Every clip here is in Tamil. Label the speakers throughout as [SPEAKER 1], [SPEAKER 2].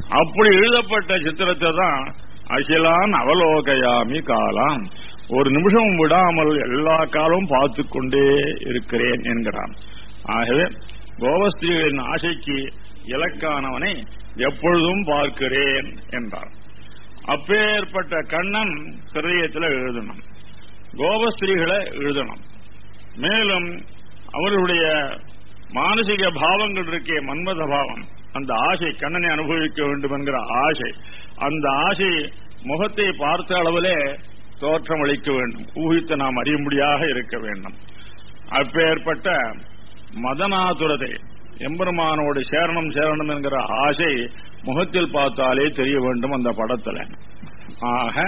[SPEAKER 1] அப்படி எழுதப்பட்ட சித்திரத்தை தான் அகிலான் அவலோகயாமி காலாம் ஒரு நிமிஷம் விடாமல் எல்லா காலமும் பார்த்து கொண்டே இருக்கிறேன் என்கிறான் ஆகவே கோவஸ்திரிகளின் ஆசைக்கு இலக்கானவனை எப்பொழுதும் பார்க்கிறேன் என்றார் அப்பேற்பட்ட கண்ணன் ஹிருதயத்தில் எழுதணும் கோபஸ்திரீகளை எழுதணும் மேலும் அவர்களுடைய மானசிக பாவங்கள் இருக்கே மன்மத பாவம் அந்த ஆசை கண்ணனை அனுபவிக்க வேண்டும் என்கிற ஆசை அந்த ஆசை முகத்தை பார்த்த அளவிலே தோற்றம் அளிக்க வேண்டும் ஊகித்து நாம் அறியும்படியாக இருக்க வேண்டும் அப்பேற்பட்ட மதனாதுரதை எம்பெருமானோடு சேரணம் சேரணம் என்கிற ஆசை முகத்தில் பார்த்தாலே தெரிய வேண்டும் அந்த படத்துல ஆக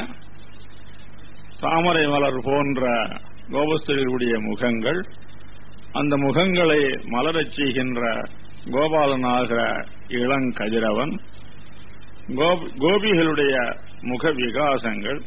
[SPEAKER 1] தாமரை மலர் போன்ற கோபஸ்தர்களுடைய முகங்கள் அந்த முகங்களை மலரச் செய்கின்ற கோபாலனாகிற இளங்கதிரவன் கோபிகளுடைய முக விகாசங்கள்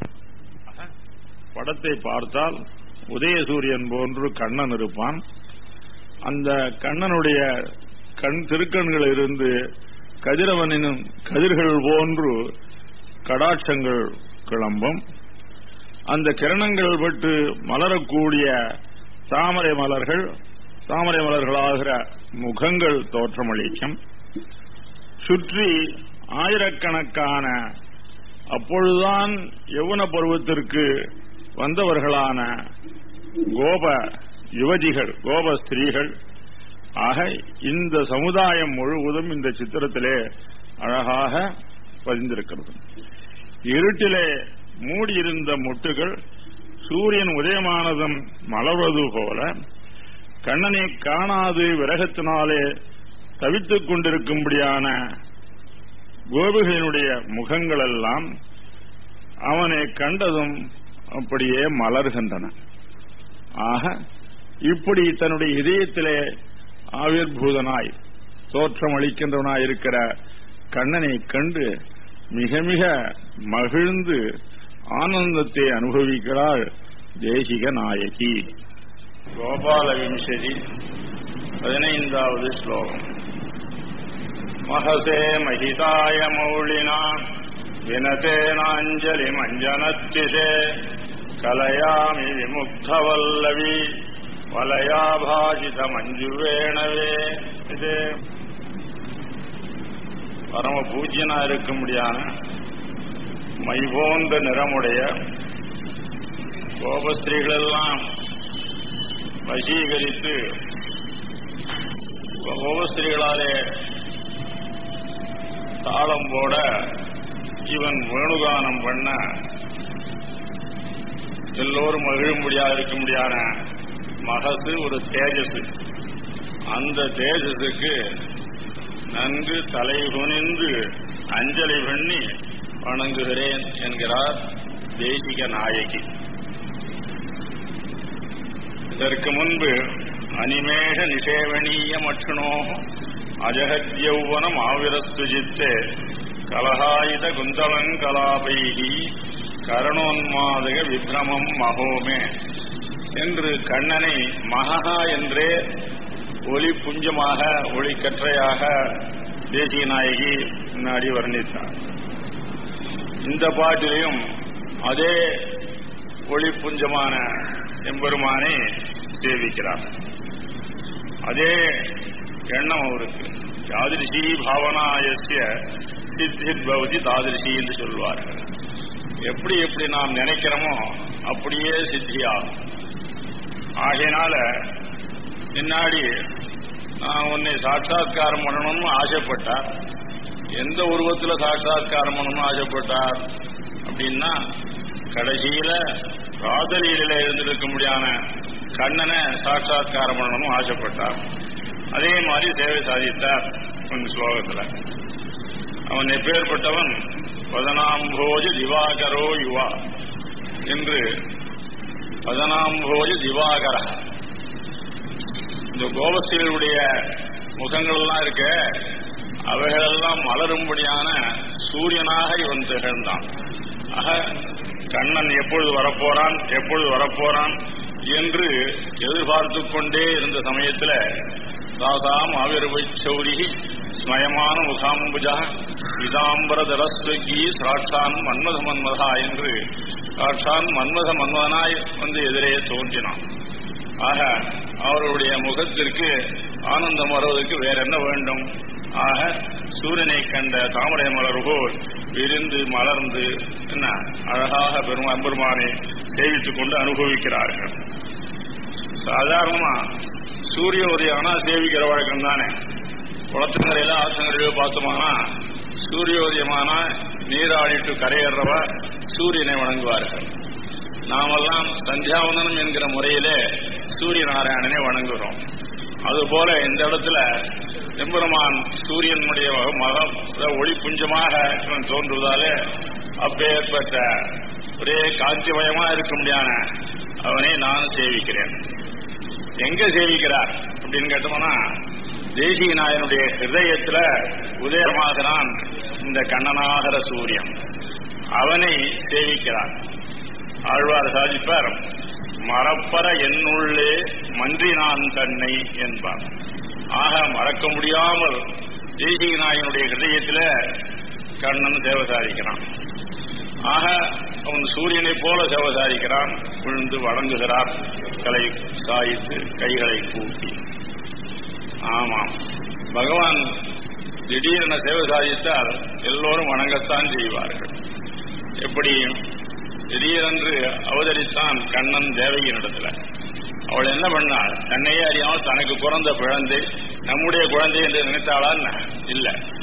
[SPEAKER 1] படத்தை பார்த்தால் உதயசூரியன் போன்று கண்ணன் இருப்பான் அந்த கண்ணனுடைய கண் திருக்கண்கள் இருந்து கதிரவனின் கதிர்கள் போன்று கடாட்சங்கள் கிளம்பும் அந்த கிரணங்கள் பட்டு மலரக்கூடிய தாமரை மலர்கள் தாமரை மலர்களாகிற முகங்கள் தோற்றமளிக்கும் சுற்றி ஆயிரக்கணக்கான அப்பொழுதுதான் யவுன பருவத்திற்கு வந்தவர்களான கோப யுவதிகள் கோப ஸ்திரீகள் ஆக இந்த சமுதாயம் முழுவதும் இந்த சித்திரத்திலே அழகாக பதிந்திருக்கிறது இருட்டிலே மூடியிருந்த முட்டுகள் சூரியன் உதயமானதும் மலர்வது போல கண்ணனை காணாது விரகத்தினாலே தவித்துக் கொண்டிருக்கும்படியான கோபிகளினுடைய முகங்கள் எல்லாம் அவனை கண்டதும் அப்படியே மலர்கின்றன ஆக இப்படி தன்னுடைய இதயத்திலே ஆவிர்பூதனாய் தோற்றம் அளிக்கின்றவனாய் இருக்கிற கண்ணனை கண்டு மிக மிக மகிழ்ந்து ஆனந்தத்தை அனுபவிக்கிறாள் தேசிக நாயகி கோபால விம்சதி பதினைந்தாவது ஸ்லோகம் மகசே மகிதாய மௌளினா வினதேனாஞ்சலி மஞ்சனத்திசே கலையாமி விமுக்தவல்லவி வலயாபாசித மஞ்சுவேணவே இது பரம பூஜ்யனா இருக்க முடியான மை போன்ற நிறமுடைய கோபஸ்திரீகளெல்லாம் வசீகரித்து கோபஸ்திரீகளாலே தாளம் போட இவன் வேணுகானம் பண்ண எல்லோரும் மகிழும்படியாக இருக்க முடியாத மகசு ஒரு தேஜஸ் அந்த தேஜஸுக்கு நன்கு தலை குனிந்து அஞ்சலி பண்ணி வணங்குகிறேன் என்கிறார் தேசிக நாயகி இதற்கு முன்பு அனிமேஷ நிஷேவனீய மற்றுனோ அஜகத்யௌவனம் ஆவிரஸ்துஜித்தே கலகாயுத குந்தலங்கலாபைகி கரணோன்மாதக விப்ரமம் மகோமே என்று கண்ணனை மகா என்றே ஒளி புஞ்சமாக ஒளி கற்றையாக தேசிய நாயகி முன்னாடி வர்ணித்தார் இந்த பாட்டிலையும் அதே ஒளி புஞ்சமான எம்பெருமானை சேவிக்கிறார் அதே எண்ணம் அவருக்கு தாதிருஷி பாவனாயசிய சித்திர் பவதி தாதிருஷி என்று சொல்வார்கள் எப்படி எப்படி நாம் நினைக்கிறோமோ அப்படியே சித்தியாகும் ஆகையினால முன்னாடி நான் உன்னை சாட்சாத்காரம் பண்ணணும்னு ஆசைப்பட்டார் எந்த உருவத்துல சாட்சாத்காரம் பண்ணணும்னு ஆசைப்பட்டார் அப்படின்னா கடைசியில ராசலீலையில இருந்திருக்க முடியாத கண்ணனை சாட்சாத்காரம் பண்ணணும்னு ஆசைப்பட்டார் அதே மாதிரி சேவை சாதித்தார் இந்த ஸ்லோகத்துல அவன் எப்பேற்பட்டவன் பதனாம்போஜ திவாகரோ யுவா என்று பதனாம்போஜ திவாகர இந்த கோபஸ்ரீகளுடைய முகங்கள்லாம் இருக்க அவைகளெல்லாம் மலரும்படியான சூரியனாக இவன் திகழ்ந்தான் ஆக கண்ணன் எப்பொழுது வரப்போறான் எப்பொழுது வரப்போறான் என்று எதிர்பார்த்து கொண்டே இருந்த சமயத்தில் தாசாம் ஆவிர்வை சௌரி ஸ்மயமான முகாம்புஜா இதாம்பர தரஸ்வகி சாட்சான் மன்மத மன்மதா என்று சாட்சான் மன்மத மன்மதனாய் வந்து எதிரே தோன்றினான் ஆக அவருடைய முகத்திற்கு ஆனந்தம் வருவதற்கு வேற என்ன வேண்டும் ஆக சூரியனை கண்ட தாமரை மலர் போல் விரிந்து மலர்ந்து என்ன அழகாக பெருமா பெருமானை சேவித்துக் கொண்டு அனுபவிக்கிறார்கள் சாதாரணமா சூரிய உதயம்னா சேவிக்கிற வழக்கம் தானே குளத்துங்கரையில ஆத்தங்கரையில பார்த்தோமானா சூரியோதயமான நீராடிட்டு கரையேறவ சூரியனை வணங்குவார்கள் நாமெல்லாம் சந்தியாவந்தனம் என்கிற முறையிலே சூரிய நாராயணனை வணங்குகிறோம் அதுபோல இந்த இடத்துல எம்பெருமான் சூரியனுடைய மகம் ஒளி புஞ்சமாக இவன் தோன்றுவதாலே அப்பேற்பட்ட ஒரே காஞ்சிமயமா இருக்க முடியாத அவனை நான் சேவிக்கிறேன் எங்க சேவிக்கிறார் அப்படின்னு கேட்டோம்னா தேசிய நாயனுடைய ஹிருதயத்துல உதயமாகிறான் இந்த கண்ணனாகர சூரியன் அவனை சேவிக்கிறான் ஆழ்வார் சாதிப்பார் மறப்பற என்னுள்ளே மன்றி நான் தன்னை என்பார் ஆக மறக்க முடியாமல் தேசிக நாயனுடைய ஹிருதயத்தில் கண்ணன் சேவை சாதிக்கிறான் ஆக அவன் சூரியனை போல சேவை சாதிக்கிறான் விழுந்து வணங்குகிறார் கலை சாய்த்து கைகளை கூட்டி ஆமாம் பகவான் திடீரென சேவை சாதித்தால் எல்லோரும் வணங்கத்தான் செய்வார்கள் எப்படி திடீரென்று அவதரித்தான் கண்ணன் தேவகியினிடத்துல அவள் என்ன பண்ணாள் தன்னையே அறியாமல் தனக்கு பிறந்த குழந்தை நம்முடைய குழந்தை என்று நினைத்தாளா இல்ல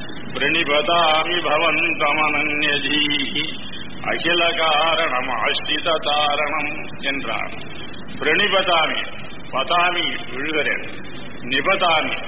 [SPEAKER 1] பிரணிபதாமி பவன் தமனன்யதீ அகில காரணம் அஷ்டித தாரணம் என்றார் பிரணிபதாமி பதாமி விழுகிறேன் நிபதாமி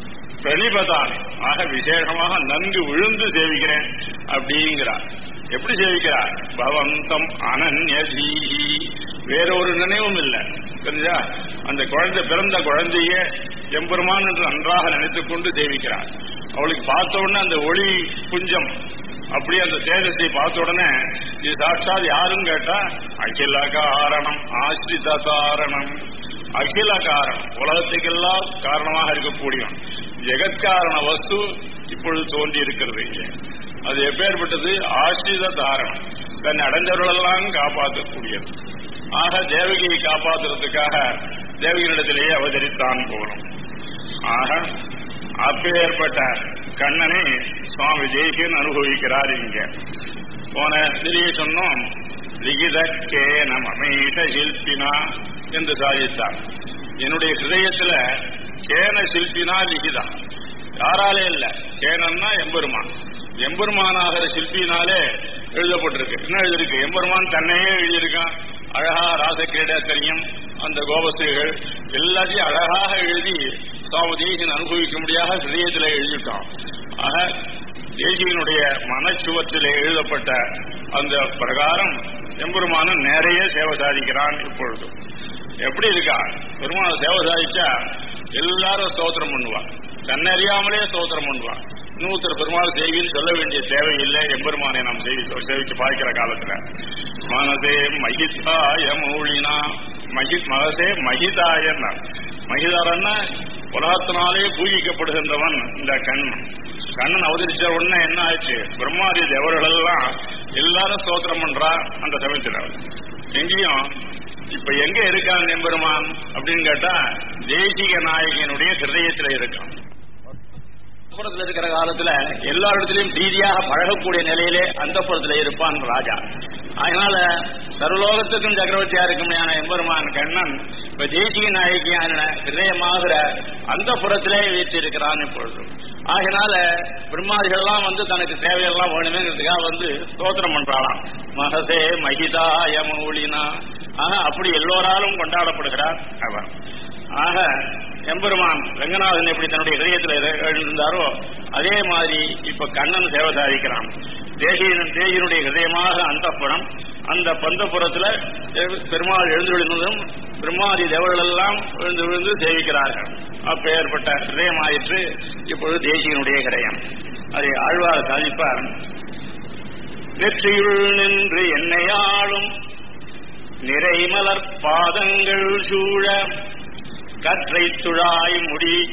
[SPEAKER 1] பிரணிபதாமி ஆக விசேஷமாக நன்கு விழுந்து சேவிக்கிறேன் அப்படிங்கிறார் எப்படி சேவிக்கிறார் பவந்தம் அனன்யதீஹி வேற ஒரு நினைவும் இல்லை தெரிஞ்சா அந்த குழந்தை பிறந்த குழந்தையே எம்பெருமான் என்று நன்றாக நினைத்துக் கொண்டு சேவிக்கிறார் அவளுக்கு பார்த்த உடனே அந்த ஒளி புஞ்சம் அப்படி அந்த தேஜஸை பார்த்த உடனே இது சாட்சாத் யாருன்னு கேட்டா அகில காரணம் ஆஸ்ரித காரணம் அகில காரணம் உலகத்துக்கெல்லாம் காரணமாக இருக்கக்கூடியவன் ஜெகத்காரண வஸ்து இப்பொழுது தோன்றி இருக்கிறது இங்கே அது எப்பேற்பட்டது ஆசிரித தாரணம் தன்னை அடைஞ்சவர்களெல்லாம் காப்பாற்றக்கூடியது ஆக தேவகியை காப்பாற்றுறதுக்காக தேவகியிடத்திலேயே அவதரித்தான் போகணும் ஆக அப்பேற்பட்ட கண்ணனை சுவாமி தேசியன் அனுபவிக்கிறார் இங்க போன இதிலேயே சொன்னோம் லிகித கேனம் அமைத சில்பினா என்று சாதித்தார் என்னுடைய ஹிருதயத்துல கேன சில்பினா லிகிதா யாராலே இல்ல கேனன்னா எம்பெருமான் எம்பெருமானாகிற சிற்பினாலே எழுதப்பட்டிருக்கு என்ன எழுதிருக்கு எம்பெருமான் தன்னையே எழுதியிருக்கான் அழகா ராசக்கிரீடத்தரியம் அந்த கோபஸ்ரீகள் எல்லாத்தையும் அழகாக எழுதி சுவாமி தேசியன் அனுபவிக்க முடியாத ஹிருதயத்தில் எழுதிட்டான் ஆக தேசியனுடைய மனச்சுவற்றிலே எழுதப்பட்ட அந்த பிரகாரம் எம்பெருமானும் நிறைய சேவை சாதிக்கிறான் இப்பொழுது எப்படி இருக்கா பெருமான சேவை சாதிச்சா எல்லாரும் ஸ்தோத்திரம் பண்ணுவா தன்னை அறியாமலே ஸ்தோத்திரம் பண்ணுவா இன்னொருத்தர் பெருமாள் செய்வின்னு சொல்ல வேண்டிய தேவையில்லை எம்பெருமானை நாம் செய்தி சேவிச்சு பார்க்கிற காலத்துல மனசே மகிதாய மூலினா மகி மனசே மகிதாயன்னா மகிதாரன்னா உலகத்தினாலே பூஜிக்கப்படுகின்றவன் இந்த கண்ணன் கண்ணன் அவதரிச்ச உடனே என்ன ஆச்சு பிரம்மாதி தேவர்கள் எல்லாம் எல்லாரும் ஸ்தோத்திரம் பண்றா அந்த சமயத்துல எங்கேயும் இப்ப எங்க இருக்கான் எம்பெருமான் அப்படின்னு கேட்டா தேசிக நாயகனுடைய ஹிருதயத்துல இருக்கான் புறத்துல இருக்கிற காலத்துல எல்லா இடத்துலயும் ரீதியாக பழகக்கூடிய நிலையிலே அந்த புறத்துல இருப்பான் ராஜா அதனால சர்வலோகத்துக்கும் சக்கரவர்த்தியா இருக்குமையான எம்பெருமான் கண்ணன் இப்ப தேசிய நாயகியான ஹிருதயமாகிற அந்த புறத்திலே வீற்றிருக்கிறான் இப்பொழுது ஆகினால பிரம்மாதிகள்லாம் வந்து தனக்கு தேவையெல்லாம் வேணுமேங்கிறதுக்காக வந்து ஸ்தோத்திரம் பண்றாளாம் மகசே மகிதாய மூலினா ஆக அப்படி எல்லோராலும் கொண்டாடப்படுகிறார் அவர் ஆக எம்பெருமான் ரங்கநாதன் எப்படி தன்னுடைய இதயத்தில் எழுந்தாரோ அதே மாதிரி இப்ப கண்ணன் சேவை சாதிக்கிறான் தேசியன் தேசியனுடைய ஹிருதயமாக அந்த புறம் அந்த பந்தபுரத்துல பெருமாள் எழுந்துள்ளதும் பிரம்மாதி தேவர்கள் எல்லாம் விழுந்து விழுந்து சேவிக்கிறார்கள் அப்ப ஏற்பட்ட ஹிருதயமாயிற்று இப்பொழுது தேசியனுடைய ஹிரயம் அதை ஆழ்வார் சாதிப்பார் நெற்றியுள் நின்று என்னையாளும் நிறைமலர் பாதங்கள் சூழ கற்றை துழாய் முடி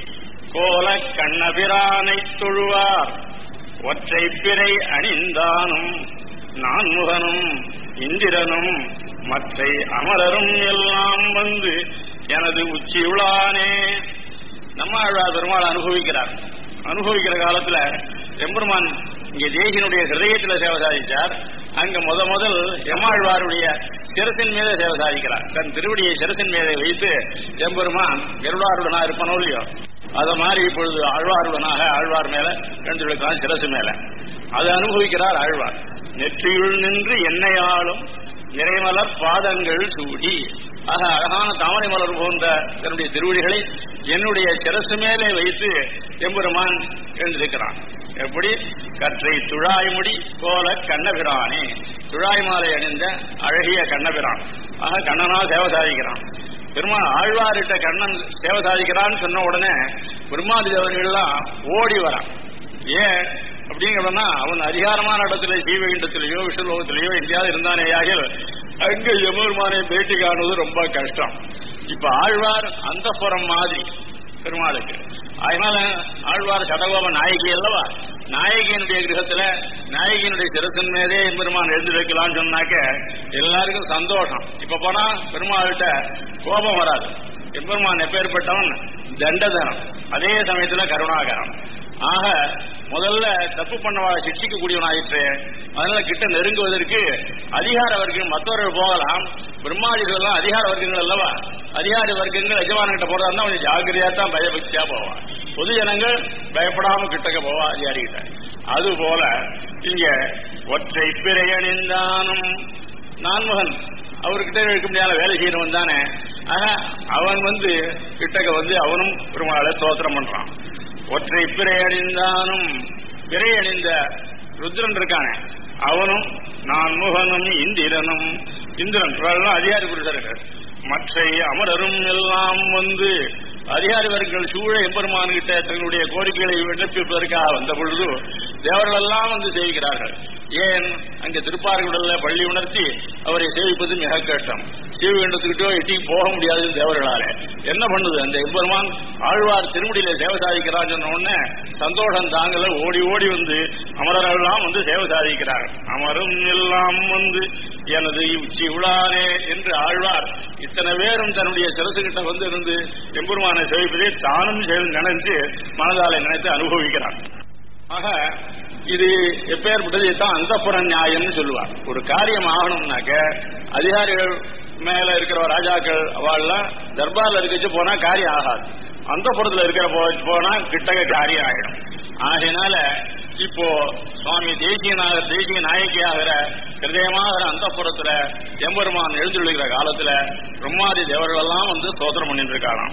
[SPEAKER 1] கோல கண்ணபிரானை தொழுவார் ஒற்றை பிறை அணிந்தானும் நான்முகனும் இந்திரனும் மற்றை அமரரும் எல்லாம் வந்து எனது உச்சியுளானே நம்மாழ்வார் பெருமாள் அனுபவிக்கிறார் அனுபவிக்கிற காலத்துல எம்பெருமான் இங்க தேசியனுடைய ஹிருதயத்துல சேவை சாதிச்சார் அங்க முத முதல் எம்மாழ்வாருடைய சிரசின் மீது சேவை சாதிக்கிறார் தன் திருவடியை சிரசின் மீது வைத்து எம்பெருமான் கருடாருடனா இருப்பனோ இல்லையோ அத மாதிரி இப்பொழுது ஆழ்வாருடனாக ஆழ்வார் மேல எழுந்துள்ளான் சிரசு மேல அதை அனுபவிக்கிறார் ஆழ்வார் நெற்றியுள் நின்று என்னையாளும் நிறைமலர் பாதங்கள் சூடி ஆக அழகான தாமரை மலர் போன்ற தன்னுடைய திருவடிகளை என்னுடைய சிரசு மேலே வைத்து எம்பெருமான் எழுந்திருக்கிறான் எப்படி கற்றை துழாய்முடி போல கண்ணபிரானே துழாய் மாலை அணிந்த அழகிய கண்ணபிரான் ஆக கண்ணனா சேவை சாதிக்கிறான் பெருமா ஆழ்வாரிட்ட கண்ணன் சேவை சாதிக்கிறான்னு சொன்ன உடனே பிரம்மாதி தேவர்கள்லாம் ஓடி வரான் ஏன் அப்படிங்கிறதுனா அவன் அதிகாரமான இடத்துல ஜீவகிண்டத்திலேயோ விஷ்ணுலோகத்திலேயோ எங்கேயாவது இருந்தானேயாகில் அங்க எமருமானை பேட்டி காணுவது ரொம்ப கஷ்டம் இப்ப ஆழ்வார் அந்த மாதிரி பெருமாளுக்கு அதனால ஆழ்வார் சடகோப நாயகி அல்லவா நாயகியினுடைய கிரகத்துல நாயகியினுடைய சிரசன் மேலே பெருமான் எழுந்து வைக்கலாம்னு சொன்னாக்க எல்லாருக்கும் சந்தோஷம் இப்ப போனா பெருமாள்கிட்ட கோபம் வராது எம்பெருமான் எப்பேற்பட்டவன் தண்டதனம் அதே சமயத்துல கருணாகரம் ஆக முதல்ல தப்பு பண்ணவாளை சிக்ஷிக்க கூடியவனாயிற்று அதனால கிட்ட நெருங்குவதற்கு அதிகார வர்க்கம் மற்றவர்கள் போகலாம் பிரம்மாதிகள் எல்லாம் அதிகார வர்க்கங்கள் அல்லவா அதிகார வர்க்கங்கள் எஜமான கிட்ட போறதா இருந்தா கொஞ்சம் ஜாக்கிரதையா தான் பயபக்தியா போவான் பொது ஜனங்கள் பயப்படாம கிட்டக்க போவா அதிகாரி கிட்ட அது போல இங்க ஒற்றை பிறையணிந்தானும் நான்முகன் அவர்கிட்ட இருக்க முடியாத வேலை செய்யறவன் தானே ஆனா அவன் வந்து கிட்டக்க வந்து அவனும் பெருமாளை ஸ்தோத்திரம் பண்றான் ஒற்றை பிறை அணிந்தானும் பிறை அணிந்த ருத்ரன் இருக்கானே அவனும் நான் முகனும் இந்திரனும் இந்திரன் இவரெல்லாம் அதிகாரி புருஷர்கள் மற்ற அமரரும் எல்லாம் வந்து அதிகாரி வர்கள் சூழ எம்பெருமான்கிட்ட தங்களுடைய கோரிக்கைகளை விண்ணப்பிப்பதற்காக வந்த பொழுது தேவர்கள் எல்லாம் வந்து சேவிக்கிறார்கள் ஏன் அங்க திருப்பார்குடல்ல பள்ளி உணர்த்தி அவரை சேவிப்பது மிக கஷ்டம் சீவகண்டத்துக்கிட்டோ எட்டிக்கு போக முடியாது தேவர்களால என்ன பண்ணுது அந்த எம்பெருமான் ஆழ்வார் திருமுடியில சேவை சாதிக்கிறான் சொன்ன உடனே சந்தோஷம் தாங்கல ஓடி ஓடி வந்து அமரரெல்லாம் வந்து சேவை சாதிக்கிறார் அமரும் எல்லாம் வந்து எனது உச்சி உளானே என்று ஆழ்வார் இத்தனை பேரும் தன்னுடைய சிரசு கிட்ட வந்து இருந்து எம்பெருமானை சேவிப்பதை தானும் நினைச்சு மனதாலே நினைத்து அனுபவிக்கிறார் ஆக இது எப்பேற்பட்டது தான் அந்தப்புற நியாயம்னு சொல்லுவார் ஒரு காரியம் ஆகணும்னாக்க அதிகாரிகள் மேல இருக்கிற ராஜாக்கள் அவள்லாம் தர்பார்ல இருக்கச்சு போனா காரியம் ஆகாது அந்த புறத்துல இருக்கிற போனா கிட்டக காரியம் ஆகிடும் ஆகையினால இப்போ சுவாமி தேசியனாக தேசிய நாயகியாகிற ஹிருதயமாகிற அந்த புறத்துல எம்பெருமான் எழுந்துள்ளுகிற காலத்துல பிரம்மாதி தேவர்கள் எல்லாம் வந்து ஸ்தோத்திரம் பண்ணிட்டு இருக்காராம்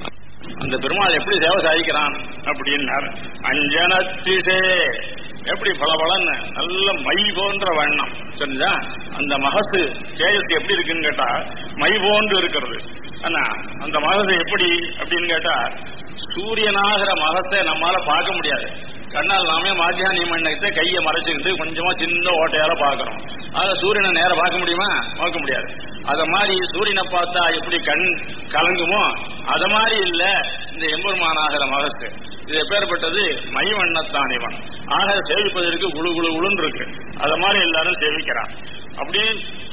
[SPEAKER 1] அந்த பெருமாள் எப்படி சேவை சாதிக்கிறான் அப்படின்னார் அஞ்சனத்திசே எப்படி பளபளன்னு நல்ல மை போன்ற வண்ணம் தெரிஞ்சா அந்த மகசு தேஜஸ் எப்படி இருக்குன்னு கேட்டா மை போன்று இருக்கிறது ஆனா அந்த மகசு எப்படி அப்படின்னு கேட்டா சூரியனாகிற மகசை நம்மால பார்க்க முடியாது கண்ணால் நாமே மாத்தியானியம் பண்ணத்தை கையை மறைச்சுக்கிட்டு கொஞ்சமா சின்ன ஓட்டையால பாக்குறோம் ஆக சூரியனை நேரம் பார்க்க முடியுமா பார்க்க முடியாது அத மாதிரி சூரியனை பார்த்தா எப்படி கண் கலங்குமோ அத மாதிரி இல்ல இந்த எம்பெருமானாகிற மகசு இது எப்பேற்பட்டது மை வண்ணத்தான் இவன் ஆக சேவிப்பதற்கு குழு குழு குழுன்னு இருக்கு அத மாதிரி எல்லாரும் சேவிக்கிறான் அப்படியே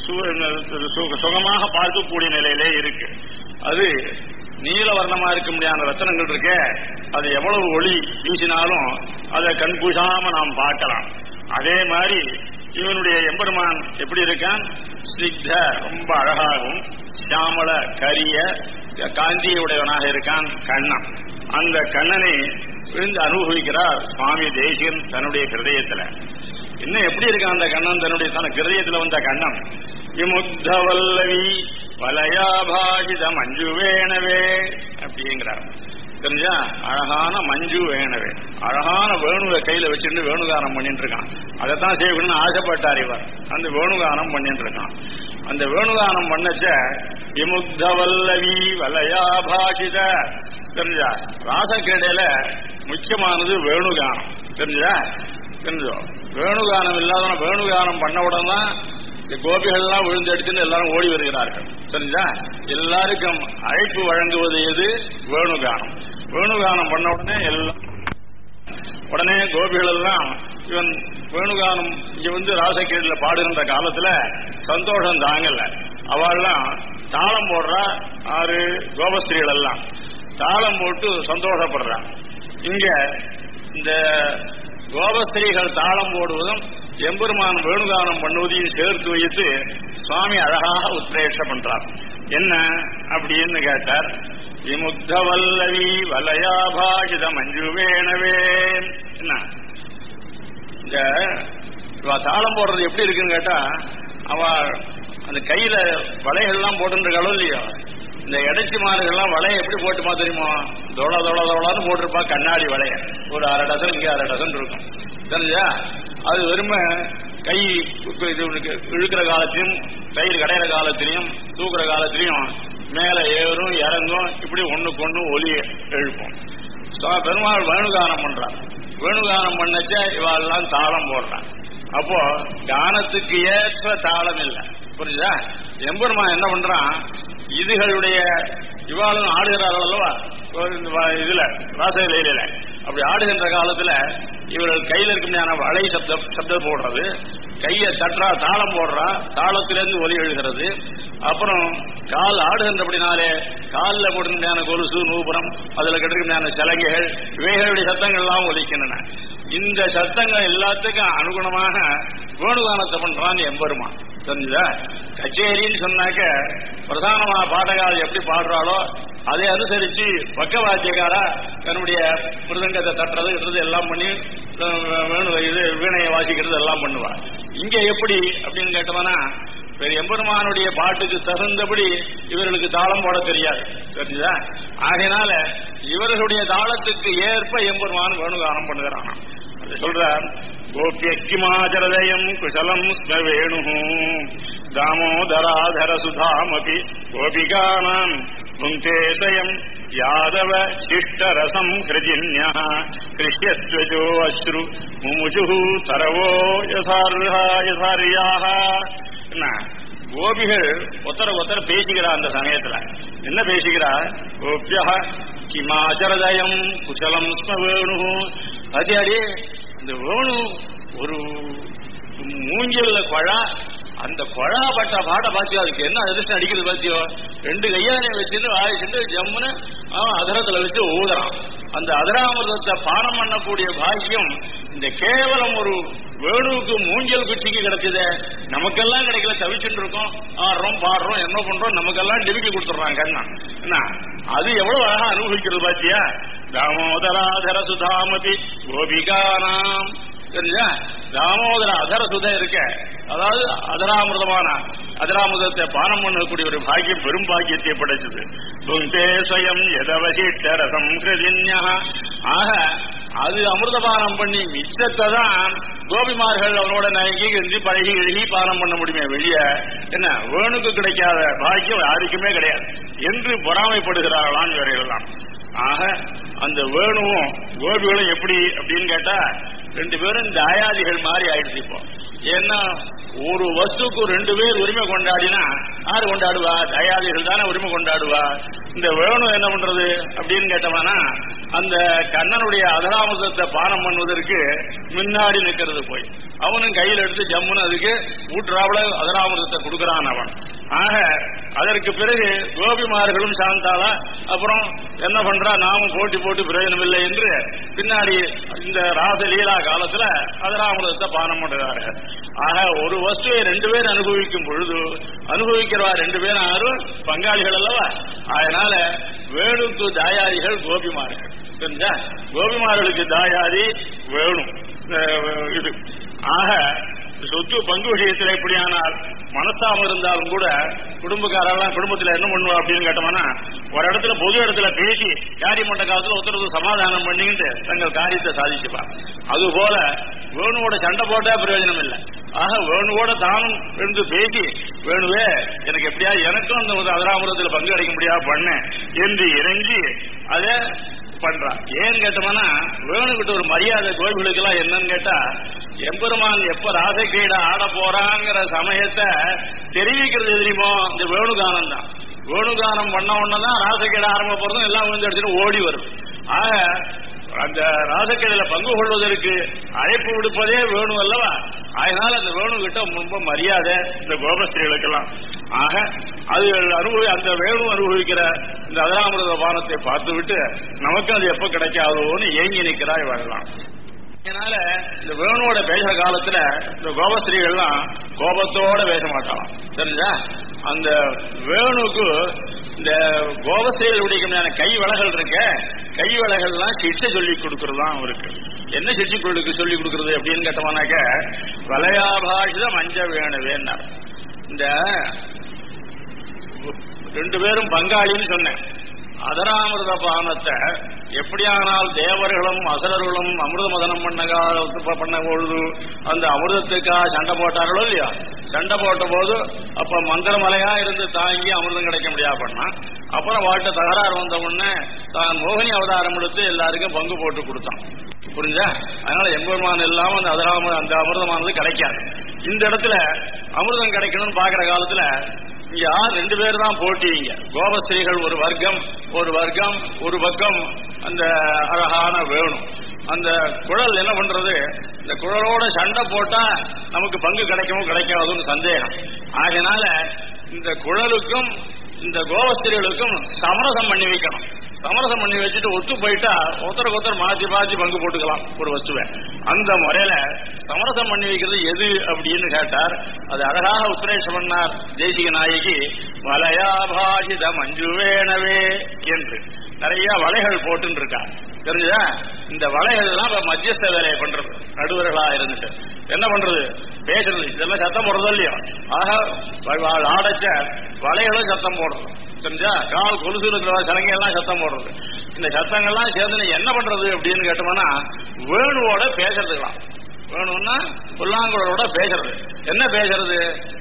[SPEAKER 1] சுகமாக பார்க்கக்கூடிய நிலையிலே இருக்கு அது நீலவர்ணமா இருக்க முடியாத ரத்தனங்கள் இருக்க அது எவ்வளவு ஒளி வீசினாலும் அதை கண்கூசாம நாம் பார்க்கலாம் அதே மாதிரி இவனுடைய எம்பெருமான் எப்படி இருக்கான் ஸ்னிக்த ரொம்ப அழகாகவும் சியாமல கரிய காந்தியுடையவனாக இருக்கான் கண்ணன் அந்த கண்ணனை விழுந்து அனுபவிக்கிறார் சுவாமி தேசியன் தன்னுடைய கிருதயத்துல இன்னும் எப்படி இருக்கான் அந்த கண்ணன் தன்னுடைய தன கிருதயத்துல வந்த கண்ணன் விமுக்தவல்லவி வலயாபாஜித மஞ்சு வேணவே அப்படிங்கிறார் தெரிஞ்சா அழகான மஞ்சு வேணவே அழகான வேணுவை கையில வச்சுட்டு வேணுகானம் பண்ணிட்டு இருக்கான் அதைத்தான் செய்யணும்னு ஆசைப்பட்டார் இவர் அந்த வேணுகானம் பண்ணிட்டு இருக்கான் அந்த வேணுகானம் பண்ணச்ச விமுக்தவல்லவி வலயாபாஜித தெரிஞ்சா ராசக்கிடையில முக்கியமானது வேணுகானம் தெரிஞ்சா தெரிஞ்சோ வேணுகானம் இல்லாதவன வேணுகானம் பண்ண உடனே தான் இந்த கோபிகள்லாம் விழுந்து அடிச்சுன்னு எல்லாரும் ஓடி வருகிறார்கள் சரிங்களா எல்லாருக்கும் அழைப்பு வழங்குவது எது வேணுகானம் வேணுகானம் பண்ண உடனே எல்லாம் உடனே கோபிகள் எல்லாம் இவன் வேணுகானம் இங்க வந்து ராசக்கீழில பாடுகின்ற காலத்துல சந்தோஷம் தாங்கல அவள்லாம் தாளம் போடுறா ஆறு கோபஸ்திரீகள் எல்லாம் தாளம் போட்டு சந்தோஷப்படுறா இங்க இந்த கோபஸ்திரீகள் தாளம் போடுவதும் எம்பெருமான் வேணுகானம் பண்ணுவதையும் சேர்த்து வைத்து சுவாமி அழகாக உத்ரேஷம் பண்றார் என்ன அப்படின்னு கேட்டார் விமுக்த வல்லவி வலயாபாஷித மஞ்சு வேணவே என்ன இந்த இவ தாளம் போடுறது எப்படி இருக்குன்னு கேட்டா அவ அந்த கையில வலைகள்லாம் போட்டுருக்காளோ இல்லையோ இந்த இடைச்சி மாடுகள்லாம் வலையை எப்படி போட்டுமா தெரியுமா தோள தோள தோளான்னு போட்டிருப்பா கண்ணாடி வலைய ஒரு அரை டசன் இங்க அரை டசன் இருக்கும் தெரிஞ்சா அது வெறுமை கை இது உனக்கு இழுக்கிற காலத்திலையும் தயிர் கடையிற காலத்திலையும் தூக்குற காலத்திலையும் மேல ஏறும் இறங்கும் இப்படி ஒண்ணுக்கு ஒண்ணு ஒலி எழுப்போம் சுவா- பெருமாள் வேணுகானம் பண்றான் வேணுகானம் பண்ணச்ச இவாளெல்லாம் தாளம் போடுறான் அப்போ கானத்துக்கு ஏற்ற தாளம் இல்லை புரியுதா எம்பெருமான் என்ன பண்றான் இதுகளுடைய இவாளும் ஆடுகிறார்கள் அல்லவா ஒரு இந்த வ- இதுல ராசலையில அப்படி ஆடுகின்ற காலத்துல இவர்கள் கையில இருக்க வளை சப்தம் சப்தம் போடுறது கையை தட்டுறா தாளம் போடுறா தாளத்திலிருந்து ஒலி எழுகிறது அப்புறம் கால் ஆடுகின்றபடினாலே காலில் போடுகின்ற கொலுசு நூபுரம் அதுல கிடைக்கின்ற சலங்கைகள் இவைகளுடைய சத்தங்கள் எல்லாம் ஒலிக்கின்றன இந்த சத்தங்கள் எல்லாத்துக்கும் அனுகுணமாக வேணுகானத்தை பண்றான் எம்பெருமான் தெரிஞ்சுதா கச்சேரின்னு சொன்னாக்க பிரதானமான பாடகால் எப்படி பாடுறாளோ அதை அனுசரிச்சு பக்கவாத்தியக்காரா தன்னுடைய மிருதங்கத்தை தட்டுறது இடுறது எல்லாம் பண்ணி அஹ், வேணு இது வீணையை வாசிக்கிறது எல்லாம் பண்ணுவா இங்க எப்படி அப்படின்னு கேட்டோம்னா வேறு எம்பெருமானுடைய பாட்டுக்கு தகுந்தபடி இவர்களுக்கு தாளம் போட தெரியாது தெரிஞ்சுதா ஆகையினால இவர்களுடைய தாளத்துக்கு ஏற்ப எம்பெருமான் வேணுகானம் பண்ணுகிறான் அது சொல்றார் கோபியக்கிமாச்சரதயம் குசலம் ஸ்ம வேணு தாமோதராதர சுதாமபி கோபிகானாம் புங்கே ஸ்வயம் யாதவ சிஷ்டரசம் ஹிருஜின்யா கிருஷ்யத்வஜோ அஸ்ரு முமுஜு தரவோ யசார்ஹா யசாரியாக என்ன கோபிகள் ஒத்தர ஒத்தர பேசிக்கிறா அந்த சமயத்துல என்ன பேசிக்கிறா கோபியா கிமாச்சரதயம் குசலம் ஸ்ம வேணு அஜாடி இந்த வேணு ஒரு மூஞ்சல்ல குழா அந்த குழா பட்ட பாட்டை பாத்தியோ அதுக்கு என்ன அதிர்ஷ்டம் அடிக்கிறது பாத்தியோ ரெண்டு கையாலையும் வச்சுட்டு வாயிச்சுட்டு ஜம்முன்னு அவன் அதரத்துல வச்சு ஊதுறான் அந்த அதராமிரதத்தை பானம் பண்ணக்கூடிய பாக்கியம் இந்த கேவலம் ஒரு வேணுவுக்கு மூஞ்சல் குச்சிக்கு கிடைச்சதே நமக்கெல்லாம் கிடைக்கல தவிச்சுட்டு இருக்கோம் ஆடுறோம் பாடுறோம் என்ன பண்றோம் நமக்கெல்லாம் டிவிக்கு கொடுத்துட்றான் கண்ணா என்ன அது எவ்வளவு அழகா அனுபவிக்கிறது பாத்தியா தாமோதராதர சுதாமதி கோபிகானாம் தெரிஞ்சா தாமோதர அதர சுதை இருக்க அதாவது அதராமிரதமான அதராமிரதத்தை பானம் பண்ணக்கூடிய ஒரு பாக்கியம் பெரும் பாக்கியத்தை படைச்சது புங்கே ஸ்வயம் எதவசிட்ட ரசம் கிருதின்யா ஆக அது அமிர்தபானம் பண்ணி மிச்சத்தை தான் கோபிமார்கள் அவனோட நயங்கி கெஞ்சி பழகி எழுகி பானம் பண்ண முடியுமே வெளிய என்ன வேணுக்கு கிடைக்காத பாக்கியம் யாருக்குமே கிடையாது என்று பொறாமைப்படுகிறார்களாம் இவரையெல்லாம் ஆக அந்த வேணுவும் கோபிகளும் எப்படி அப்படின்னு கேட்டா ரெண்டு பேரும் தாயாதிகள் மாதிரி ஆயிடுச்சு இப்போ ஏன்னா ஒரு வஸ்துக்கு ரெண்டு பேர் உரிமை கொண்டாடினா யாரு கொண்டாடுவா தயாதிகள் தானே உரிமை கொண்டாடுவா இந்த வேணு என்ன பண்றது அப்படின்னு கேட்டவனா அந்த கண்ணனுடைய அதராமிரதத்தை பானம் பண்ணுவதற்கு முன்னாடி நிக்கிறது போய் அவனும் கையில் எடுத்து ஜம்முன்னு அதுக்கு ஊற்றாவில அதராமிரதத்தை கொடுக்கறான் அவன் ஆக அதற்கு பிறகு கோபிமார்களும் சாந்தாளா அப்புறம் என்ன பண்றா நாமும் போட்டி போட்டு பிரயோஜனம் இல்லை என்று பின்னாடி இந்த ராசலீலா காலத்துல அதராமிரதத்தை பானம் பண்றார்கள் ஆக ஒரு வஸ்துவை ரெண்டு பேர் அனுபவிக்கும் பொழுது அனுபவிக்கிறவா ரெண்டு பேரும் யாரும் பங்காளிகள் அல்லவா அதனால வேணுக்கு தாயாரிகள் கோபிமார்கள் தெரிஞ்சா கோபிமார்களுக்கு தாயாரி வேணும் அஹ் இது ஆக சொத்து பங்கு விஷயத்தில் எப்படியானால் மனசாம இருந்தாலும் கூட குடும்பக்காரெல்லாம் குடும்பத்துல என்ன பண்ணுவா அப்படின்னு கேட்டோம்னா ஒரு இடத்துல பொது இடத்துல பேசி காரியம் பண்ண காலத்துல ஒருத்தருக்கு சமாதானம் பண்ணிக்கிட்டு தங்கள் காரியத்தை சாதிச்சுப்பா அது போல வேணுவோட சண்டை போட்டா பிரயோஜனம் இல்லை ஆக வேணுவோட தானும் இருந்து பேசி வேணுவே எனக்கு எப்படியா எனக்கும் அந்த அதராமரத்தில் பங்கு கிடைக்க முடியாது பண்ணேன் என்று இறங்கி அதை பண்றான் ஏன்னு கேட்டோம்னா வேணுகிட்ட ஒரு மரியாதை கோவிலுக்கு எல்லாம் என்னன்னு கேட்டா எம்பெருமான் எப்ப ராசக்கிரீட ஆட போறாங்கிற சமயத்தை தெரிவிக்கிறது தெரியுமோ இந்த வேணுகானம் தான் வேணுகானம் பண்ண உடனேதான் ராசக்கேட ஆரம்ப போறதும் எல்லாம் விழுந்து அடிச்சுட்டு ஓடி வரும் ஆக அந்த ராசக்கேடையில பங்கு கொள்வதற்கு அழைப்பு விடுப்பதே வேணு அல்லவா அதனால அந்த வேணு கிட்ட ரொம்ப மரியாதை இந்த கோபஸ்திரிகளுக்கெல்லாம் ஆக அது அனுபவி அந்த வேணு அனுபவிக்கிற இந்த அதராமிரத பானத்தை பார்த்து விட்டு நமக்கு அது எப்ப கிடைக்காதோன்னு ஏங்கி நிற்கிறாய் வாழலாம் அதனால இந்த வேணுவோட பேசுற காலத்துல இந்த கோபஸ்திரீகள்லாம் கோபத்தோட பேச மாட்டாளாம் தெரிஞ்சா அந்த வேணுக்கு இந்த கோபஸ்திரீகள் உடைய கை வளைகள் இருக்க கை வளைகள்லாம் சிக்ஷை சொல்லி கொடுக்கறதுதான் அவருக்கு என்ன சிக்ஷை கொடுக்க சொல்லி கொடுக்கறது அப்படின்னு கேட்டோம்னாக்க வலையாபாஷித மஞ்ச வேணுவேன்னார் இந்த ரெண்டு பேரும் பங்காளின்னு சொன்னேன் அதராமிரத பானத்தை எப்படியானால் தேவர்களும் அசுரர்களும் அமிர்த மதனம் பண்ண காலத்து பண்ண பொழுது அந்த அமிர்தத்துக்காக சண்டை போட்டார்களோ இல்லையா சண்டை போட்ட போது அப்ப மந்திரமலையா இருந்து தாங்கி அமிர்தம் கிடைக்க முடியாது பண்ணா அப்புறம் வாழ்க்கை தகராறு வந்த உடனே தான் மோகினி அவதாரம் எடுத்து எல்லாருக்கும் பங்கு போட்டு கொடுத்தான் புரிஞ்சா அதனால எம்பெருமான் இல்லாம அந்த அதராம அந்த அமிர்தமானது கிடைக்காது இந்த இடத்துல அமிர்தம் கிடைக்கணும்னு பாக்குற காலத்துல இங்க யார் ரெண்டு பேர் தான் போட்டிங்க கோபஸ்ரீகள் ஒரு வர்க்கம் ஒரு வர்க்கம் ஒரு பக்கம் அந்த அழகான வேணும் அந்த குழல் என்ன பண்றது இந்த குழலோட சண்டை போட்டா நமக்கு பங்கு கிடைக்குமோ கிடைக்காதுன்னு சந்தேகம் ஆகையினால இந்த குழலுக்கும் இந்த கோபஸ்திரிகளுக்கும் சமரசம் பண்ணி வைக்கணும் சமரசம் பண்ணி வச்சுட்டு ஒத்து போயிட்டா ஒருத்தருக்கு ஒருத்தர் மாத்தி மாத்தி பங்கு போட்டுக்கலாம் ஒரு வஸ்துவை அந்த முறையில சமரசம் பண்ணி வைக்கிறது எது அப்படின்னு கேட்டார் அது அழகாக உத்ரேஷம் பண்ணார் தேசிக நாயகி வலையாபாஷித மஞ்சுவேனவே என்று நிறைய வலைகள் போட்டுன்னு இருக்கா தெரிஞ்சுதா இந்த வலைகள் எல்லாம் இப்ப மத்தியஸ்த வேலையை பண்றது நடுவர்களா இருந்துட்டு என்ன பண்றது பேசுறது இதெல்லாம் சத்தம் போடுறதோ இல்லையோ ஆக ஆடச்ச வலைகளும் சத்தம் போடுறது தெரிஞ்சா கால் கொலுசு இருக்கிற சலங்கை எல்லாம் சத்தம் போடுறது இந்த சத்தங்கள்லாம் சேர்ந்து என்ன பண்றது அப்படின்னு கேட்டோம்னா வேணுவோட பேசுறதுக்கலாம் வேணும்னா புல்லாங்குழலோட பேசுறது என்ன பேசுறது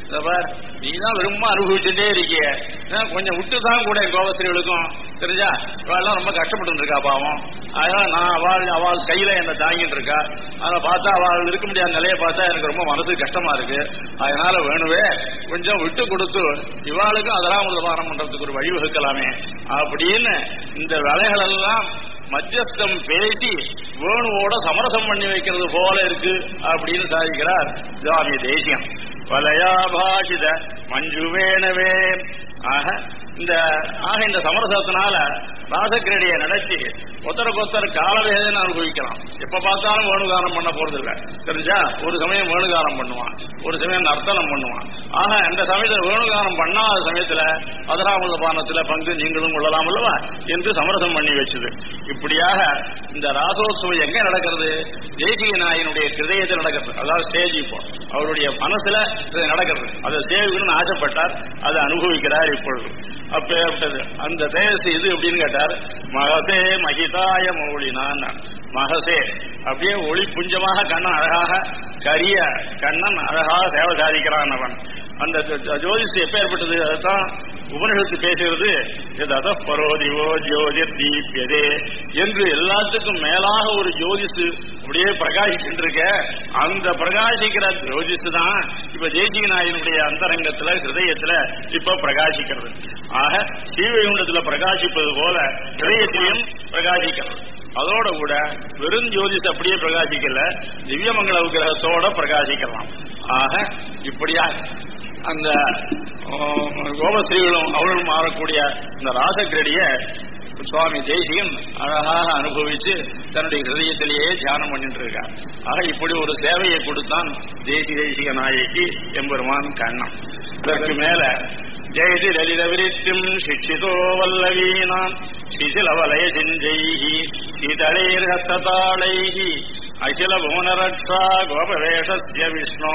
[SPEAKER 1] நீ தான் விரும்ப அனுபவிச்சுட்டே இருக்கிய கொஞ்சம் விட்டு தான் கூட என் கோபஸ்ரீகளுக்கும் தெரிஞ்சா இவெல்லாம் ரொம்ப கஷ்டப்பட்டு இருக்கா பாவம் அதனால நான் அவள் அவள் கையில என்ன தாங்கிட்டு இருக்கா அதை பார்த்தா அவள் இருக்க முடியாத நிலையை பார்த்தா எனக்கு ரொம்ப மனசு கஷ்டமா இருக்கு அதனால வேணுவே கொஞ்சம் விட்டு கொடுத்து இவாளுக்கும் அதெல்லாம் உதவாரம் பண்றதுக்கு ஒரு வழிவகுக்கலாமே அப்படின்னு இந்த வேலைகள் எல்லாம் மத்தியஸ்தம் பேசி வேணுவோட சமரசம் பண்ணி வைக்கிறது போல இருக்கு அப்படின்னு சாதிக்கிறார் சுவாமி தேசியம் வலயாபாஷித மஞ்சுவேனவே ஆக இந்த ஆக இந்த சமரசத்தினால ராசக்கிரடியை நடத்தி ஒருத்தருக்கு ஒருத்தர் காலவேதனை அனுபவிக்கலாம் எப்ப பார்த்தாலும் வேணுகாரம் பண்ண போறது இல்ல தெரிஞ்சா ஒரு சமயம் வேணுகாரம் பண்ணுவான் ஒரு சமயம் நர்த்தனம் பண்ணுவான் ஆக இந்த சமயத்துல வேணுகாரம் பண்ணாத சமயத்துல அதராமுள்ள பானத்துல பங்கு நீங்களும் கொள்ளலாம் அல்லவா என்று சமரசம் பண்ணி வச்சது இப்படியாக இந்த ராசோத்சவம் எங்க நடக்கிறது தேசிய நாயனுடைய கிருதயத்தில் நடக்கிறது அதாவது ஸ்டேஜ் இப்போ அவருடைய மனசுல இது நடக்கிறது அதை சேவிக்கணும்னு ஆசைப்பட்டார் அதை அனுபவிக்கிறார் இப்பொழுது அப்பேற்பட்டது அந்த தேச இது அப்படின்னு கேட்டார் மகசே மகிதாய மௌலினான் மகசே அப்படியே ஒளி புஞ்சமாக கண்ணன் அழகாக கரிய கண்ணன் அழகாக சேவை சாதிக்கிறான் அவன் அந்த ஜோதிஷ் எப்பேற்பட்டது அதுதான் உபனிஷத்து பேசுகிறது அத பரோதிவோ ஜோதிர் தீபியதே என்று எல்லாத்துக்கும் மேலாக ஒரு ஜோதிஷு அப்படியே பிரகாசிச்சுட்டு இருக்க அந்த பிரகாசிக்கிற ஜோதிஷு தான் இப்ப தேசிக நாயனுடைய அந்தரங்கத்துல ஹிருதயத்துல இப்ப பிரகாசிக்கிறது ஆக ஸ்ரீவைகுண்டத்துல பிரகாசிப்பது போல ஹிருதயத்திலையும் பிரகாசிக்கிறது அதோட கூட வெறும் ஜோதிஷ் அப்படியே பிரகாசிக்கல திவ்யமங்கல விக்கிரகத்தோட பிரகாசிக்கலாம் ஆக இப்படியா அந்த கோபஸ்ரீகளும் அவர்களும் மாறக்கூடிய இந்த ராசக்கிரடிய சுவாமி தேசிகன் அழகாக அனுபவிச்சு தன்னுடைய ஹிருதயத்திலேயே தியானம் பண்ணிட்டு இருக்கார் ஆக இப்படி ஒரு சேவையை கொடுத்தான் தேசி தேசிக நாயகி எம்பெருமான் கண்ணன் இதற்கு மேல ஜெயதி லலித விரித்தும் சிக்ஷிதோ வல்லவீனாம் சிசிலவலய சிஞ்சைஹி சீதளைர் ஹஸ்ததாளைஹி அகில புவனரக்ஷா கோபவேஷஸ்ய விஷ்ணோ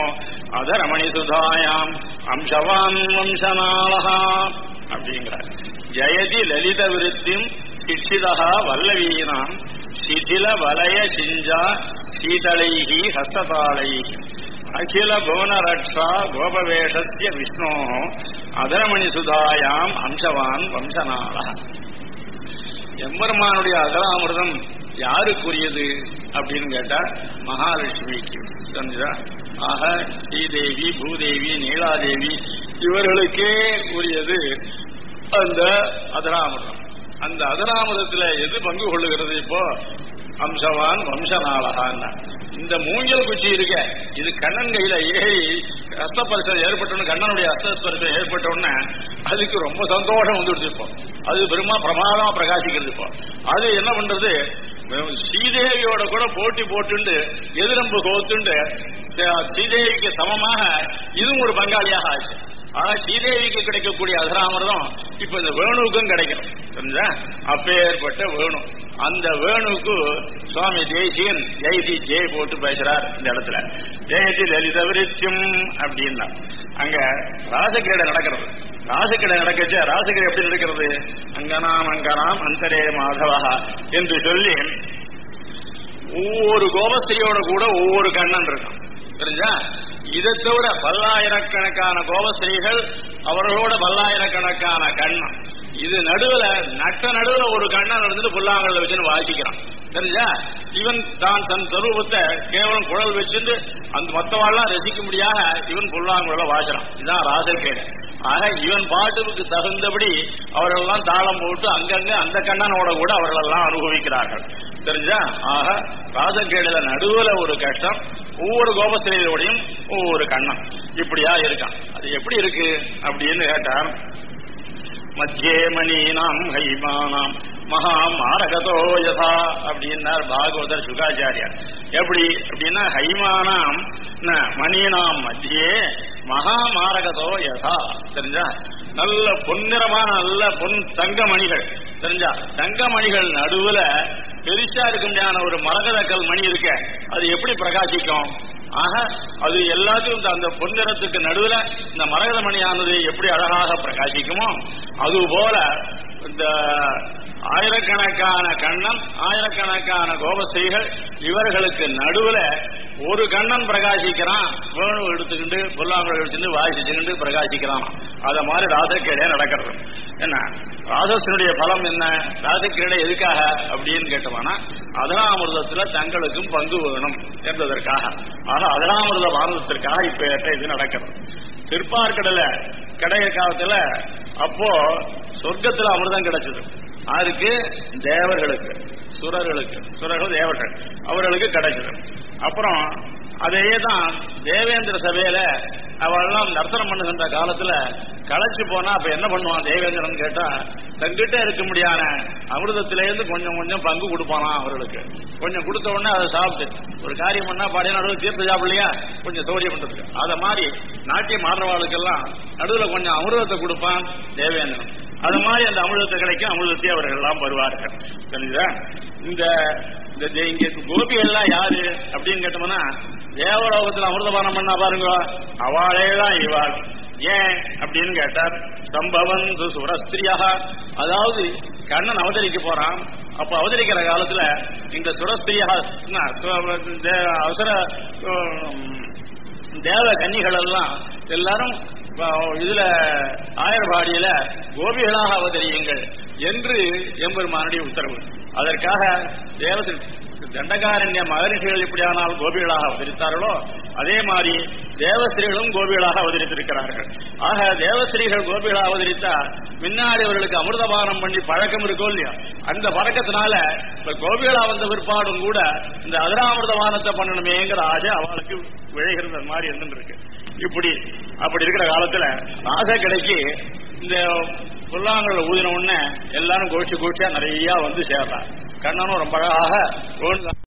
[SPEAKER 1] அதரமணி சுதாயாம் அம்சவான் வம்சநாளஹா அப்படிங்கிறார் ஜெயதி லலித விருத்திம் சிக்ஷிதா வல்லவீனாம் சிதில வலய சிஞ்சா சீதளைஹி ஹஸ்ததாளைஹி அகில புவன ரக்ஷா கோபவேஷஸ்ய விஷ்ணோ அதரமணி சுதாயாம் அம்சவான் வம்சநாள எம்பெருமானுடைய அதராமிர்தம் யாருக்குரியது அப்படின்னு கேட்டா மகாலட்சுமிக்கு தெரிஞ்சுதா ஆக ஸ்ரீதேவி பூதேவி நீலாதேவி இவர்களுக்கே உரியது அந்த அதராமிர்தம் அந்த அதராமிரத்துல எது பங்கு கொள்ளுகிறது இப்போ அம்சவான் வம்சநாளகான்னா இந்த மூங்கில் குச்சி இருக்க இது கண்ணன் கையில ஏறி அஸ்தஸ்பர்சம் ஏற்பட்டோன்னு கண்ணனுடைய அஸ்தஸ்பர்சம் ஏற்பட்ட உடனே அதுக்கு ரொம்ப சந்தோஷம் வந்துடுது இப்போ அது பெருமா பிரமாதமா பிரகாசிக்கிறது இப்போ அது என்ன பண்றது ஸ்ரீதேவியோட கூட போட்டி போட்டுண்டு எதிரம்பு கோத்துண்டு ஸ்ரீதேவிக்கு சமமாக இதுவும் ஒரு பங்காளியாக ஆச்சு ஆனா ஸ்ரீதேவிக்கு கிடைக்கக்கூடிய அசராமிரதம் இப்ப இந்த வேணுவுக்கும் கிடைக்கணும் தெரிஞ்சா அப்பேற்பட்ட வேணு அந்த வேணுக்கு சுவாமி தேசியன் ஜெயதி ஜெய் போட்டு பேசுறார் இந்த இடத்துல ஜெயதி லலித விருத்தியம் அப்படின்னா அங்க ராசக்கிரீடை நடக்கிறது ராசக்கிரீடை நடக்கச்ச ராசக்கிரீடை எப்படி நடக்கிறது அங்கனாம் அங்கனாம் அந்தரே மாதவா என்று சொல்லி ஒவ்வொரு கோபஸ்திரியோட கூட ஒவ்வொரு கண்ணன் இருக்கும் தெரிஞ்சா இதை தவிர பல்லாயிரக்கணக்கான கோபஸ்திரீகள் அவர்களோட பல்லாயிரக்கணக்கான கண்ணன் இது நடுவுல நட்ட நடுவுல ஒரு கண்ணன் இருந்துட்டு புல்லாங்கல்ல வச்சுன்னு வாசிக்கிறான் தெரிஞ்சா இவன் தான் தன் சொரூபத்தை கேவலம் குழல் வச்சுட்டு அந்த மத்தவாள்லாம் ரசிக்க முடியாத இவன் புல்லாங்குழல வாசுறான் இதுதான் ராசர்கேடு ஆக இவன் பாட்டுக்கு தகுந்தபடி அவர்களெல்லாம் தாளம் போட்டு அங்கங்க அந்த கண்ணனோட கூட அவர்களெல்லாம் அனுபவிக்கிறார்கள் தெரிஞ்சா ஆக ராசக்கேடுல நடுவுல ஒரு கஷ்டம் ஒவ்வொரு கோபஸ்திரையோடையும் ஒவ்வொரு கண்ணம் இப்படியா இருக்கான் அது எப்படி இருக்கு அப்படின்னு கேட்டா மத்தியே மணீனாம் ஹைமானாம் மகா மாரகதோ யசா அப்படின்னார் பாகவதர் சுகாச்சாரியார் எப்படி அப்படின்னா ஹைமானாம் மணீனாம் மத்தியே மகா மாரகதோ யசா தெரிஞ்சா நல்ல பொன்னிறமான நல்ல பொன் தங்க மணிகள் தெரிஞ்சா தங்க மணிகள் நடுவுல பெருசா இருக்க முடியாத ஒரு மரகதக்கல் மணி இருக்க அது எப்படி பிரகாசிக்கும் ஆக அது எல்லாத்தையும் இந்த அந்த பொன்னிறத்துக்கு நடுவுல இந்த மரகத மணியானது எப்படி அழகாக பிரகாசிக்குமோ அது போல இந்த ஆயிரக்கணக்கான கண்ணன் ஆயிரக்கணக்கான கோபஸ்ரீகள் இவர்களுக்கு நடுவுல ஒரு கண்ணன் பிரகாசிக்கிறான் வேணு எடுத்துக்கிட்டு புல்லாங்குழல் எடுத்துட்டு வாசிச்சுக்கிட்டு பிரகாசிக்கிறான் அத மாதிரி ராசக்கீடே நடக்கிறது என்ன ராசசனுடைய பலம் என்ன ராசக்கீடை எதுக்காக அப்படின்னு கேட்டோம்னா அதனாமிர்தத்துல தங்களுக்கும் பங்கு வேணும் என்பதற்காக ஆனா அதனாமிர்த பாரதத்திற்காக இப்ப இது நடக்கிறது திருப்பார்கடல கிடைய காலத்துல அப்போ சொர்க்கத்துல அமிர்தம் கிடைச்சது அதுக்கு தேவர்களுக்கு சுரர்களுக்கு சுரர்கள் தேவர்கள் அவர்களுக்கு கிடைச்சது அப்புறம் அதையே தான் தேவேந்திர சபையில அவெல்லாம் நர்த்தனம் பண்ணுகின்ற காலத்துல களைச்சு போனா அப்ப என்ன பண்ணுவான் தேவேந்திரன் கேட்டா தங்கிட்ட இருக்க முடியாத அமிர்தத்திலேருந்து கொஞ்சம் கொஞ்சம் பங்கு கொடுப்பானா அவர்களுக்கு கொஞ்சம் கொடுத்த உடனே அதை சாப்பிட்டு ஒரு காரியம் பண்ணா பாடிய நடுவில் தீர்த்த சாப்பிடலையா கொஞ்சம் சௌரியம் பண்றதுக்கு அத மாதிரி நாட்டிய மாணவாளுக்கெல்லாம் நடுவில் கொஞ்சம் அமிர்தத்தை கொடுப்பான் தேவேந்திரன் அது மாதிரி அந்த அமிர்தத்தை கிடைக்கும் அமிர்தத்தை அவர்கள் எல்லாம் வருவார்கள் தெரியுதா இந்த இந்த இங்க கோபிகள்லாம் யாரு அப்படின்னு கேட்டோம்னா தேவலோகத்தில் அமிர்தபானம் பண்ணா பாருங்க அவளே தான் இவாள் ஏன் அப்படின்னு கேட்டார் சம்பவன் சுரஸ்திரியாக அதாவது கண்ணன் அவதரிக்க போறான் அப்ப அவதரிக்கிற காலத்துல இந்த சுரஸ்திரியாக அவசர தேவ கன்னிகள் எல்லாம் எல்லாரும் இதுல ஆயர்பாடியில கோபிகளாக அவதரியுங்கள் என்று எம்பெருமானுடைய உத்தரவு அதற்காக தேவசன் தண்டகாரண்ய மகரிஷிகள் எப்படியானால் கோபிகளாக அவதரித்தார்களோ அதே மாதிரி தேவஸ்ரீகளும் கோபிகளாக அவதரித்திருக்கிறார்கள் ஆக தேவஸ்ரீகள் கோபிகளாக அவதரித்தா முன்னாடி அவர்களுக்கு அமிர்தபானம் பண்ணி பழக்கம் இருக்கோ இல்லையா அந்த பழக்கத்தினால இப்ப கோபிகளா வந்த பிற்பாடும் கூட இந்த அதிராமிர்தபானத்தை பண்ணணுமேங்கிற ஆசை அவளுக்கு விழைகிறது அது மாதிரி இருந்துருக்கு இப்படி அப்படி இருக்கிற காலத்துல ஆசை கிடைக்கி இந்த புல்லாங்கல் ஊதின உடனே எல்லாரும் கோச்சு கோச்சியா நிறைய வந்து சேர்றாங்க கண்ணனும் ரொம்ப அழகாக